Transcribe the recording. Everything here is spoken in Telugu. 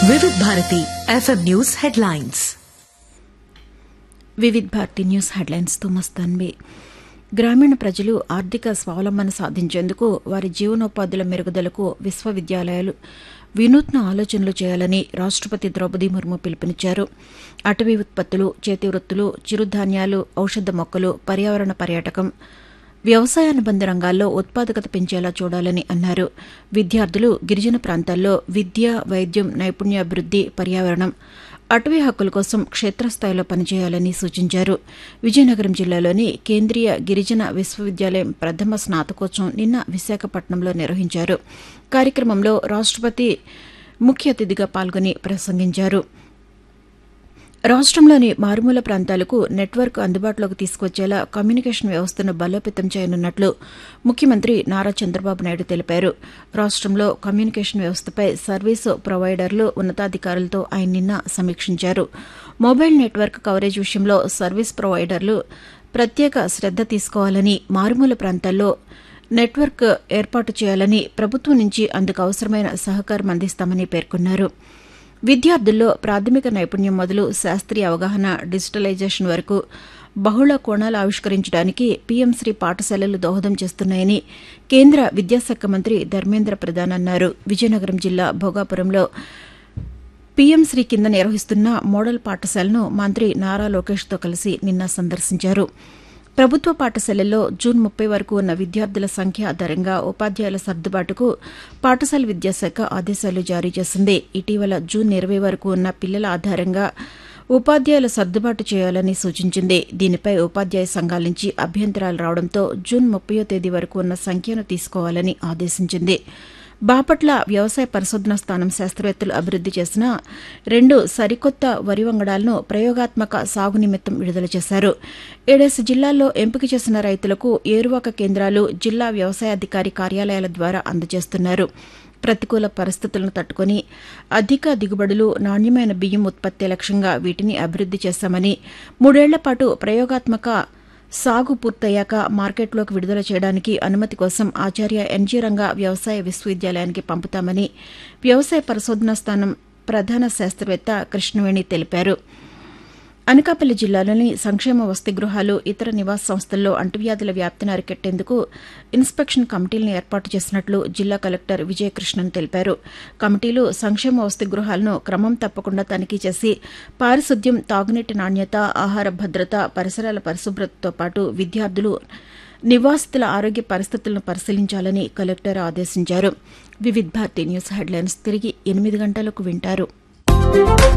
వివిధ Bharati FM news headlines Vividh Bharati news హెడ్లైన్స్తో మస్తాన్వి గ్రామీణ ప్రజలు ఆర్థిక స్వావలంబన సాధించేందుకు వారి జీవనోపాధుల మెరుగుదలకు విశ్వవిద్యాలయాలు వినూత్న ఆలోచనలు చేయాలని రాష్టపతి ద్రౌపది ముర్ము పిలుపునిచ్చారు అటవీ ఉత్పత్తులు చేతి వృత్తులు చిరుధాన్యాలు ఔషధ మొక్కలు పర్యావరణ పర్యాటకం వ్యవసాయానుబంధ రంగాల్లో ఉత్పాదకత పెంచేలా చూడాలని అన్నారు విద్యార్థులు గిరిజన ప్రాంతాల్లో విద్య వైద్యం నైపుణ్యాభివృద్ది పర్యావరణం అటవీ హక్కుల కోసం క్షేత్రస్థాయిలో పనిచేయాలని సూచించారు విజయనగరం జిల్లాలోని కేంద్రీయ గిరిజన విశ్వవిద్యాలయం ప్రథమ స్నాతకోత్సవం నిన్న విశాఖపట్నంలో నిర్వహించారు కార్యక్రమంలో రాష్టపతి ముఖ్య అతిథిగా పాల్గొని ప్రసంగించారు రాష్ట్రంలోని మారుమూల ప్రాంతాలకు నెట్వర్క్ అందుబాటులోకి తీసుకొచ్చేలా కమ్యూనికేషన్ వ్యవస్థను బలోపేతం చేయనున్నట్లు ముఖ్యమంత్రి నారా చంద్రబాబు నాయుడు తెలిపారు రాష్ట్రంలో కమ్యూనికేషన్ వ్యవస్థపై సర్వీసు ప్రొవైడర్లు ఉన్నతాధికారులతో ఆయన నిన్న సమీక్షించారు మొబైల్ నెట్వర్క్ కవరేజ్ విషయంలో సర్వీస్ ప్రొవైడర్లు ప్రత్యేక శ్రద్ద తీసుకోవాలని మారుమూల ప్రాంతాల్లో నెట్వర్క్ ఏర్పాటు చేయాలని ప్రభుత్వం నుంచి అందుకు అవసరమైన సహకారం అందిస్తామని పేర్కొన్నారు విద్యార్థుల్లో ప్రాథమిక నైపుణ్యం మొదలు శాస్త్రీయ అవగాహన డిజిటలైజేషన్ వరకు బహుళ కోణాలు ఆవిష్కరించడానికి పీఎంశ్రీ పాఠశాలలు దోహదం చేస్తున్నాయని కేంద్ర విద్యాశాఖ మంత్రి ధర్మేంద్ర ప్రధాన్ అన్నారు విజయనగరం జిల్లా భోగాపురంలో పీఎంశ్రీ కింద నిర్వహిస్తున్న మోడల్ పాఠశాలను మంత్రి నారా లోకేష్తో కలిసి నిన్న సందర్శించారు ప్రభుత్వ పాఠశాలల్లో జూన్ ముప్పై వరకు ఉన్న విద్యార్థుల సంఖ్య ఆధారంగా ఉపాధ్యాయుల సర్దుబాటుకు పాఠశాల విద్యాశాఖ ఆదేశాలు జారీ చేసింది ఇటీవల జూన్ ఇరవై వరకు ఉన్న పిల్లల ఆధారంగా ఉపాధ్యాయుల సర్దుబాటు చేయాలని సూచించింది దీనిపై ఉపాధ్యాయ సంఘాల నుంచి అభ్యంతరాలు రావడంతో జూన్ ముప్పయో తేదీ వరకు ఉన్న సంఖ్యను తీసుకోవాలని ఆదేశించింది బాపట్ల వ్యవసాయ పరిశోధనా స్థానం శాస్త్రవేత్తలు అభివృద్ది చేసిన రెండు సరికొత్త వరి వంగడాలను ప్రయోగాత్మక సాగు నిమిత్తం విడుదల చేశారు ఏడేసి జిల్లాల్లో ఎంపిక చేసిన రైతులకు ఏరువాక కేంద్రాలు జిల్లా వ్యవసాయాధికారి కార్యాలయాల ద్వారా అందజేస్తున్నారు ప్రతికూల పరిస్థితులను తట్టుకుని అధిక దిగుబడులు నాణ్యమైన బియ్యం ఉత్పత్తి లక్ష్యంగా వీటిని అభివృద్ది చేశామని మూడేళ్ల పాటు ప్రయోగాత్మక సాగు పూర్తయ్యాక మార్కెట్లోకి విడుదల చేయడానికి అనుమతి కోసం ఆచార్య ఎన్జీ రంగా వ్యవసాయ విశ్వవిద్యాలయానికి పంపుతామని వ్యవసాయ పరిశోధనా స్థానం ప్రధాన శాస్త్రవేత్త కృష్ణవేణి తెలిపారు అనకాపల్లి జిల్లాలోని సంక్షేమ వసతి గృహాలు ఇతర నివాస సంస్థల్లో అంటువ్యాధుల వ్యాప్తిని అరికెట్టేందుకు ఇన్స్పెక్షన్ కమిటీలను ఏర్పాటు చేసినట్లు జిల్లా కలెక్టర్ విజయకృష్ణన్ తెలిపారు కమిటీలు సంక్షేమ వసతి గృహాలను క్రమం తప్పకుండా తనిఖీ చేసి పారిశుద్ధ్యం తాగునీటి నాణ్యత ఆహార భద్రత పరిసరాల పరిశుభ్రతతో పాటు విద్యార్థులు నివాసితుల ఆరోగ్య పరిస్థితులను పరిశీలించాలని కలెక్టర్ ఆదేశించారు వివిధ్ భారతి న్యూస్ హెడ్లైన్స్ తిరిగి ఎనిమిది గంటలకు వింటారు